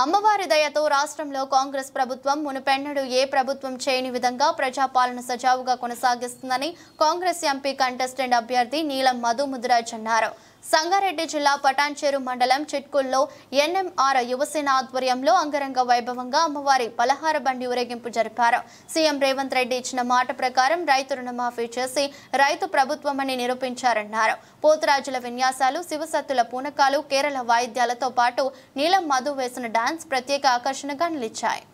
అమ్మవారి దయతో రాష్ట్రంలో కాంగ్రెస్ ప్రభుత్వం మునుపెన్నడూ ఏ ప్రభుత్వం చేయని విధంగా ప్రజాపాలన సజావుగా కొనసాగిస్తుందని కాంగ్రెస్ ఎంపీ కంటెస్టెంట్ అభ్యర్థి నీలం మధు ముదిరాజ్ అన్నారు సంగారెడ్డి జిల్లా పటాన్చేరు మండలం చిట్కుల్లో ఎన్ఎంఆర్ యువసేన ఆధ్వర్యంలో అంగరంగ వైభవంగా అమ్మవారి పలహార బండి ఊరేగింపు జరిపారు సీఎం రేవంత్ రెడ్డి ఇచ్చిన మాట ప్రకారం రైతు రుణమాఫీ చేసి రైతు ప్రభుత్వమని నిరూపించారన్నారు పోతురాజుల విన్యాసాలు శివసత్తుల పూనకాలు కేరళ వాయిద్యాలతో పాటు నీలం మధు వేసిన డాన్స్ ప్రత్యేక ఆకర్షణగా నిలిచాయి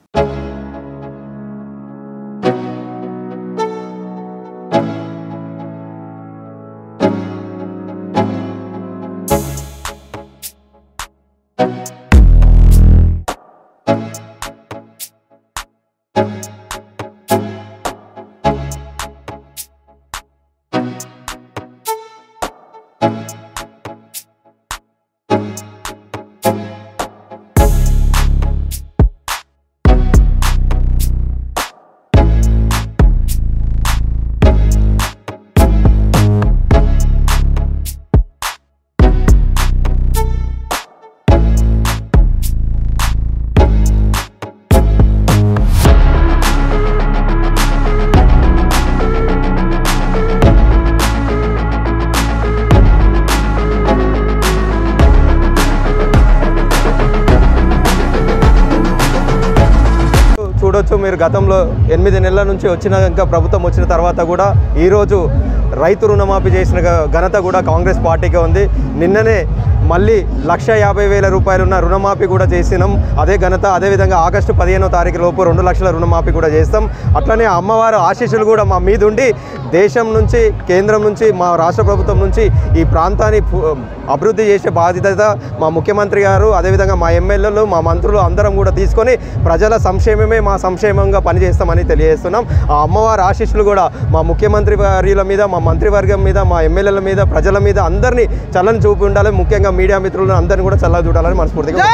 చూడొచ్చు మీరు గతంలో ఎనిమిది నెలల నుంచి వచ్చిన ఇంకా ప్రభుత్వం వచ్చిన తర్వాత కూడా ఈరోజు రైతు రుణమాఫీ చేసిన గ- ఘనత కూడా కాంగ్రెస్ పార్టీకే ఉంది నిన్ననే మళ్ళీ లక్ష యాభై వేల రూపాయలున్న రుణమాఫీ కూడా చేసినాం అదే ఘనత అదేవిధంగా ఆగస్టు పదిహేనో తారీఖు లోపు రెండు లక్షల రుణమాఫీ కూడా చేస్తాం అట్లనే అమ్మవారు ఆశీస్సులు కూడా మా మీద ఉండి దేశం నుంచి కేంద్రం నుంచి మా రాష్ట్ర ప్రభుత్వం నుంచి ఈ ప్రాంతాన్ని పు- అభివృద్ధి చేసే బాధ్యత మా ముఖ్యమంత్రి గారు అదేవిధంగా మా ఎమ్మెల్యేలు మా మంత్రులు అందరం కూడా తీసుకొని ప్రజల సంక్షేమమే మా సంక్షేమంగా పనిచేస్తామని తెలియజేస్తున్నాం ఆ అమ్మవారి ఆశీస్సులు కూడా మా ముఖ్యమంత్రి వారిల మీద మా మంత్రివర్గం మీద మా ఎమ్మెల్యేల మీద ప్రజల మీద అందరినీ చల్లని చూపి ఉండాలి ముఖ్యంగా మీడియా మిత్రులను అందరినీ కూడా చల్లగా చూడాలని మనస్ఫూర్తిగా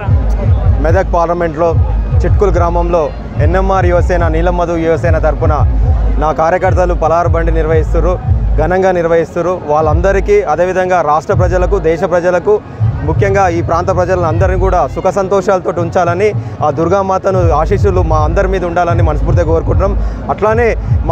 మెదక్ పార్లమెంట్లో చిట్కుల్ గ్రామంలో ఎన్ఎంఆర్ యువసేన నీలమధు యువసేన తరపున నా కార్యకర్తలు పలారు బండి నిర్వహిస్తున్నారు ఘనంగా నిర్వహిస్తున్నారు వాళ్ళందరికీ అదేవిధంగా రాష్ట్ర ప్రజలకు దేశ ప్రజలకు ముఖ్యంగా ఈ ప్రాంత ప్రజలందరినీ కూడా సుఖ సంతోషాలతో ఉంచాలని ఆ దుర్గామాతను ఆశీస్సులు మా అందరి మీద ఉండాలని మనస్ఫూర్తిగా కోరుకుంటున్నాం అట్లానే